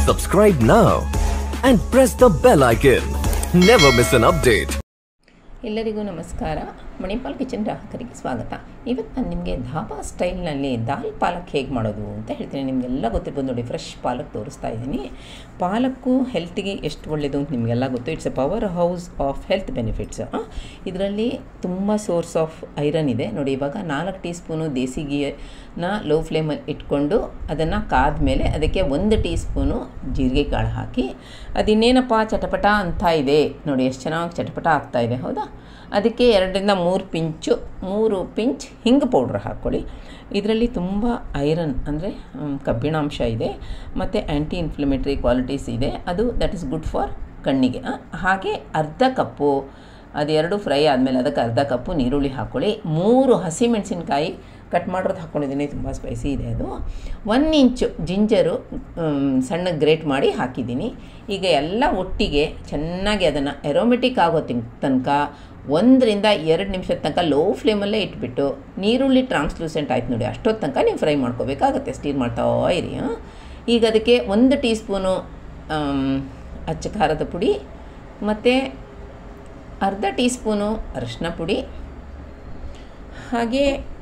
Subscribe now and press the bell icon. Never miss an update. ಎಲ್ಲರಿಗೂ ನಮಸ್ಕಾರ Manipal kitchen ಗ್ರಾಹಕರಿಗೆ ಸ್ವಾಗತ ಇವತ್ತು ನಾನು ನಿಮಗೆ ಧಾಬಾ ಸ್ಟೈಲ್ನಲ್ಲಿ ದಾಲ್ ಪಾಲಕ್ ಹೇಗೆ ಮಾಡೋದು ಅಂತ ಹೇಳ್ತೀನಿ ನಿಮಗೆಲ್ಲ ಗೊತ್ತಿರ್ಬೋದು ನೋಡಿ ಫ್ರೆಶ್ ಪಾಲಕ್ ತೋರಿಸ್ತಾ ಇದ್ದೀನಿ ಪಾಲಕ್ಕು ಹೆಲ್ತಿಗೆ ಎಷ್ಟು ಒಳ್ಳೆಯದು ಅಂತ ನಿಮಗೆಲ್ಲ ಗೊತ್ತು it's a power house of health benefits ಇದರಲ್ಲಿ ತುಂಬ ಸೋರ್ಸ್ ಆಫ್ ಐರನ್ ಇದೆ ನೋಡಿ ಇವಾಗ ನಾಲ್ಕು ಟೀ ಸ್ಪೂನು ದೇಸಿ ಗೀನ ಲೋ ಫ್ಲೇಮಲ್ಲಿ ಇಟ್ಕೊಂಡು ಅದನ್ನು ಕಾದ್ಮೇಲೆ ಅದಕ್ಕೆ ಒಂದು ಟೀ ಸ್ಪೂನು ಜೀರಿಗೆ ಕಾಳು ಹಾಕಿ ಅದಿನ್ನೇನಪ್ಪ ಚಟಪಟ ಅಂತ ಇದೆ ನೋಡಿ ಎಷ್ಟು ಚೆನ್ನಾಗಿ ಚಟಪಟ ಆಗ್ತಾ ಇದೆ ಹೌದಾ ಅದಕ್ಕೆ ಎರಡರಿಂದ ಮೂರು ಪಿಂಚು ಮೂರು ಪಿಂಚ್ ಹಿಂಗೆ ಪೌಡ್ರ್ ಹಾಕ್ಕೊಳ್ಳಿ ಇದರಲ್ಲಿ ತುಂಬ ಐರನ್ ಅಂದರೆ ಕಬ್ಬಿಣಾಂಶ ಇದೆ ಮತ್ತು ಆ್ಯಂಟಿ ಇನ್ಫ್ಲಮೇಟ್ರಿ ಕ್ವಾಲಿಟೀಸ್ ಇದೆ ಅದು ದಟ್ ಇಸ್ ಗುಡ್ ಫಾರ್ ಕಣ್ಣಿಗೆ ಆ, ಹಾಗೆ ಅರ್ಧ ಕಪ್ಪು ಅದೆರಡು ಫ್ರೈ ಆದಮೇಲೆ ಅದಕ್ಕೆ ಅರ್ಧ ಕಪ್ಪು ನೀರುಳ್ಳಿ ಹಾಕ್ಕೊಳ್ಳಿ ಮೂರು ಹಸಿಮೆಣಸಿನ್ಕಾಯಿ ಕಟ್ ಮಾಡಿರೋದು ಹಾಕ್ಕೊಂಡಿದ್ದೀನಿ ತುಂಬ ಸ್ಪೈಸಿ ಇದೆ ಅದು ಒನ್ ಇಂಚು ಜಿಂಜರು ಸಣ್ಣಗೆ ಗ್ರೇಟ್ ಮಾಡಿ ಹಾಕಿದ್ದೀನಿ ಈಗ ಎಲ್ಲ ಒಟ್ಟಿಗೆ ಚೆನ್ನಾಗಿ ಅದನ್ನು ಎರೋಮೆಟಿಕ್ ಆಗೋ ತಿನ್ ತನಕ ಒಂದರಿಂದ ಎರಡು ನಿಮಿಷದ ತನಕ ಲೋ ಫ್ಲೇಮಲ್ಲೇ ಇಟ್ಬಿಟ್ಟು ನೀರುಳ್ಳಿ ಟ್ರಾನ್ಸ್ಲೂಸೆಂಟ್ ಆಯ್ತು ನೋಡಿ ಅಷ್ಟೊತ್ತು ತನಕ ನೀವು ಫ್ರೈ ಮಾಡ್ಕೋಬೇಕಾಗತ್ತೆ ಸ್ಟೀರ್ ಮಾಡ್ತಾ ಇರಿ ಆ. ಈಗ ಅದಕ್ಕೆ ಒಂದು ಟೀ ಸ್ಪೂನು ಅಚ್ಚ ಖಾರದ ಪುಡಿ ಮತ್ತು ಅರ್ಧ ಟೀ ಸ್ಪೂನು ಅರಶಿನ ಪುಡಿ ಹಾಗೆ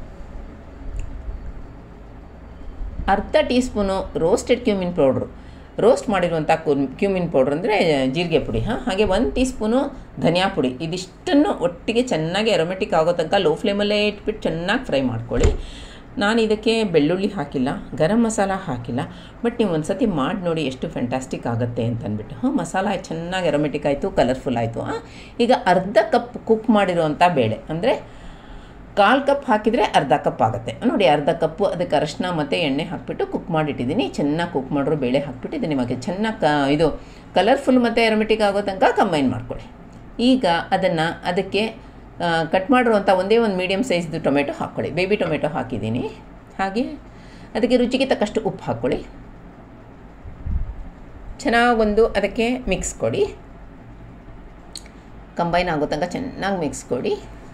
ಅರ್ಧ teaspoon roasted cumin powder roast ಮಾಡಿರುವಂಥ ಕ್ಯೂಮಿನ್ ಪೌಡ್ರ್ ಅಂದರೆ ಜೀರಿಗೆ ಪುಡಿ ಹಾಂ ಹಾಗೆ ಒಂದು ಟೀ ಸ್ಪೂನು ಧನಿಯಾ ಪುಡಿ ಇದಿಷ್ಟನ್ನು ಒಟ್ಟಿಗೆ ಚೆನ್ನಾಗಿ ಅರೋಮೆಟಿಕ್ ಆಗೋ ತನಕ ಲೋ ಫ್ಲೇಮಲ್ಲೇ ಇಟ್ಬಿಟ್ಟು ಚೆನ್ನಾಗಿ ಫ್ರೈ ಮಾಡ್ಕೊಳ್ಳಿ ನಾನು ಇದಕ್ಕೆ ಬೆಳ್ಳುಳ್ಳಿ ಹಾಕಿಲ್ಲ ಗರಂ ಮಸಾಲ ಹಾಕಿಲ್ಲ ಬಟ್ ನೀವು ಒಂದು ಸತಿ ಮಾಡಿ ನೋಡಿ ಎಷ್ಟು ಫ್ಯಾಂಟಾಸ್ಟಿಕ್ ಆಗುತ್ತೆ ಅಂತ ಅಂದ್ಬಿಟ್ಟು ಹಾಂ ಮಸಾಲ ಚೆನ್ನಾಗಿ ಅರೋಮೆಟಿಕ್ ಆಯಿತು ಕಲರ್ಫುಲ್ ಆಯಿತು ಈಗ ಅರ್ಧ ಕಪ್ ಕುಕ್ ಮಾಡಿರುವಂಥ ಬೇಳೆ ಅಂದರೆ ಕಾಲು ಕಪ್ ಹಾಕಿದರೆ ಅರ್ಧ ಕಪ್ ಆಗುತ್ತೆ ನೋಡಿ ಅರ್ಧ ಕಪ್ಪು ಅದಕ್ಕೆ ಅರಶಿನ ಮತ್ತು ಎಣ್ಣೆ ಹಾಕಿಬಿಟ್ಟು ಕುಕ್ ಮಾಡಿಟ್ಟಿದ್ದೀನಿ ಚೆನ್ನಾಗಿ ಕುಕ್ ಮಾಡಿರೋ ಬೇಳೆ ಹಾಕ್ಬಿಟ್ಟಿದ್ದೀನಿ ಇವಾಗ ಚೆನ್ನಾಗಿ ಕ ಇದು ಕಲರ್ಫುಲ್ ಮತ್ತು ಎರೋಮೆಟಿಕ್ ಆಗೋ ತನಕ ಕಂಬೈನ್ ಮಾಡ್ಕೊಳ್ಳಿ ಈಗ ಅದನ್ನು ಅದಕ್ಕೆ ಕಟ್ ಮಾಡಿರುವಂಥ ಒಂದೇ ಒಂದು ಮೀಡಿಯಮ್ ಸೈಜ್ದು ಟೊಮೆಟೊ ಹಾಕ್ಕೊಳ್ಳಿ ಬೇಬಿ ಟೊಮೆಟೊ ಹಾಕಿದ್ದೀನಿ ಹಾಗೆ ಅದಕ್ಕೆ ರುಚಿಗೆ ತಕ್ಕಷ್ಟು ಉಪ್ಪು ಹಾಕ್ಕೊಳ್ಳಿ ಚೆನ್ನಾಗೊಂದು ಅದಕ್ಕೆ ಮಿಕ್ಸ್ ಕೊಡಿ ಕಂಬೈನ್ ಆಗೋ ತನಕ ಚೆನ್ನಾಗಿ ಮಿಕ್ಸ್ ಕೊಡಿ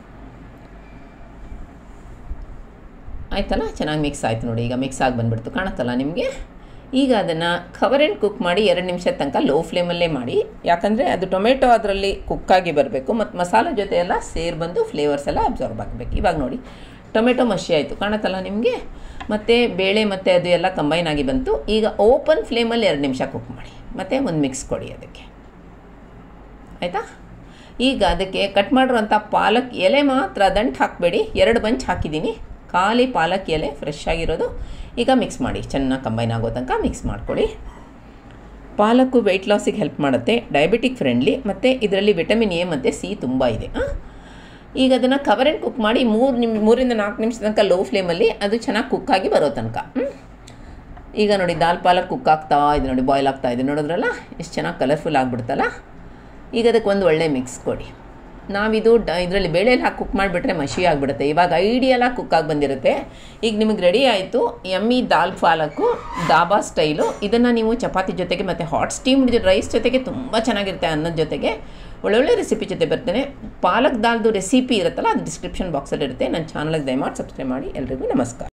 ಆಯ್ತಲ್ಲ ಚೆನ್ನಾಗಿ ಮಿಕ್ಸ್ ಆಯಿತು ನೋಡಿ ಈಗ ಮಿಕ್ಸ್ ಆಗಿ ಬಂದುಬಿಡ್ತು ಕಾಣುತ್ತಲ್ಲ ನಿಮಗೆ ಈಗ ಅದನ್ನು ಕವರ್ ಆ್ಯಂಡ್ ಕುಕ್ ಮಾಡಿ ಎರಡು ನಿಮಿಷದ ತನಕ ಲೋ ಫ್ಲೇಮಲ್ಲೇ ಮಾಡಿ ಯಾಕಂದರೆ ಅದು ಟೊಮೆಟೊ ಅದರಲ್ಲಿ ಕುಕ್ಕಾಗಿ ಬರಬೇಕು ಮತ್ತು ಮಸಾಲ ಜೊತೆ ಎಲ್ಲ ಸೇರಿ ಬಂದು ಫ್ಲೇವರ್ಸ್ ಎಲ್ಲ ಅಬ್ಸಾರ್ಬ್ ಆಗಬೇಕು ಇವಾಗ ನೋಡಿ ಟೊಮೆಟೊ ಮಷಿ ಆಯಿತು ಕಾಣುತ್ತಲ್ಲ ನಿಮಗೆ ಮತ್ತು ಬೇಳೆ ಮತ್ತು ಅದು ಎಲ್ಲ ಕಂಬೈನ್ ಆಗಿ ಬಂತು ಈಗ ಓಪನ್ ಫ್ಲೇಮಲ್ಲಿ ಎರಡು ನಿಮಿಷ ಕುಕ್ ಮಾಡಿ ಮತ್ತು ಒಂದು ಮಿಕ್ಸ್ ಕೊಡಿ ಅದಕ್ಕೆ ಆಯಿತಾ ಈಗ ಅದಕ್ಕೆ ಕಟ್ ಮಾಡಿರುವಂಥ ಪಾಲಕ್ ಎಲೆ ಮಾತ್ರ ದಂಟು ಹಾಕಬೇಡಿ ಎರಡು ಬಂಚ್ ಹಾಕಿದ್ದೀನಿ ಖಾಲಿ ಪಾಲಕ್ ಎಲೆ ಫ್ರೆಶ್ ಆಗಿರೋದು ಈಗ ಮಿಕ್ಸ್ ಮಾಡಿ ಚೆನ್ನಾಗಿ ಕಂಬೈನ್ ಆಗೋ ತನಕ ಮಿಕ್ಸ್ ಮಾಡ್ಕೊಳ್ಳಿ ಪಾಲಕ್ಕು ವೆಯ್ಟ್ ಲಾಸಿಗೆ ಹೆಲ್ಪ್ ಮಾಡುತ್ತೆ ಡಯಾಬಿಟಿಕ್ ಫ್ರೆಂಡ್ಲಿ ಮತ್ತು ಇದರಲ್ಲಿ ವಿಟಮಿನ್ ಎ ಮತ್ತು ಸಿ ತುಂಬ ಇದೆ ಆ? ಈಗ ಅದನ್ನು ಕವರ್ ಆ್ಯಂಡ್ ಕುಕ್ ಮಾಡಿ ಮೂರು ನಿಮ್ ಮೂರಿಂದ ನಾಲ್ಕು ನಿಮಿಷ ತನಕ ಲೋ ಫ್ಲೇಮಲ್ಲಿ ಅದು ಚೆನ್ನಾಗಿ ಕುಕ್ ಆಗಿ ಬರೋ ತನಕ ಹ್ಮ್? ಈಗ ನೋಡಿ ದಾಲ್ ಪಾಲಕ್ ಕುಕ್ ಆಗ್ತಾ ಇದೆ ನೋಡಿ ಬಾಯ್ಲ್ ಆಗ್ತಾ ಇದೆ ನೋಡಿದ್ರಲ್ಲ ಎಷ್ಟು ಚೆನ್ನಾಗಿ ಕಲರ್ಫುಲ್ ಆಗಿಬಿಡ್ತಲ್ಲ ಈಗ ಅದಕ್ಕೆ ಒಂದು ಒಳ್ಳೆ ಮಿಕ್ಸ್ ಕೊಡಿ ನಾವಿದು ಡ ಇದರಲ್ಲಿ ಬೇಳೆಯಲ್ಲಿ ಹಾಕಿ ಕುಕ್ ಮಾಡಿಬಿಟ್ರೆ ಮಷಿ ಆಗಿಬಿಡುತ್ತೆ ಇವಾಗ ಐಡಿಯಲಾಗಿ ಕುಕ್ ಆಗಿ ಬಂದಿರುತ್ತೆ ಈಗ ನಿಮಗೆ ರೆಡಿ ಆಯಿತು ಎಮ್ಮಿ ದಾಲ್ ಪಾಲಕ್ಕು ದಾಬಾ ಸ್ಟೈಲು ಇದನ್ನು ನೀವು ಚಪಾತಿ ಜೊತೆಗೆ ಮತ್ತು ಹಾಟ್ ಸ್ಟೀಮ್ಡ್ ರೈಸ್ ಜೊತೆಗೆ ತುಂಬ ಚೆನ್ನಾಗಿರುತ್ತೆ ಅನ್ನದ ಜೊತೆಗೆ ಒಳ್ಳೊಳ್ಳೆ ರೆಸಿಪಿ ಜೊತೆ ಬರ್ತೇನೆ ಪಾಲಕ್ ದಾಲ್ದು ರೆಸಿಪಿ ಇರುತ್ತಲ್ಲ ಅದು ಡಿಸ್ಕ್ರಿಪ್ಷನ್ ಬಾಕ್ಸಲ್ಲಿ ಇರುತ್ತೆ ನನ್ನ ಚಾನಲ್ಗೆ ದಯಮಾಡಿ ಸಬ್ಸ್ಕ್ರೈಬ್ ಮಾಡಿ ಎಲ್ರಿಗೂ ನಮಸ್ಕಾರ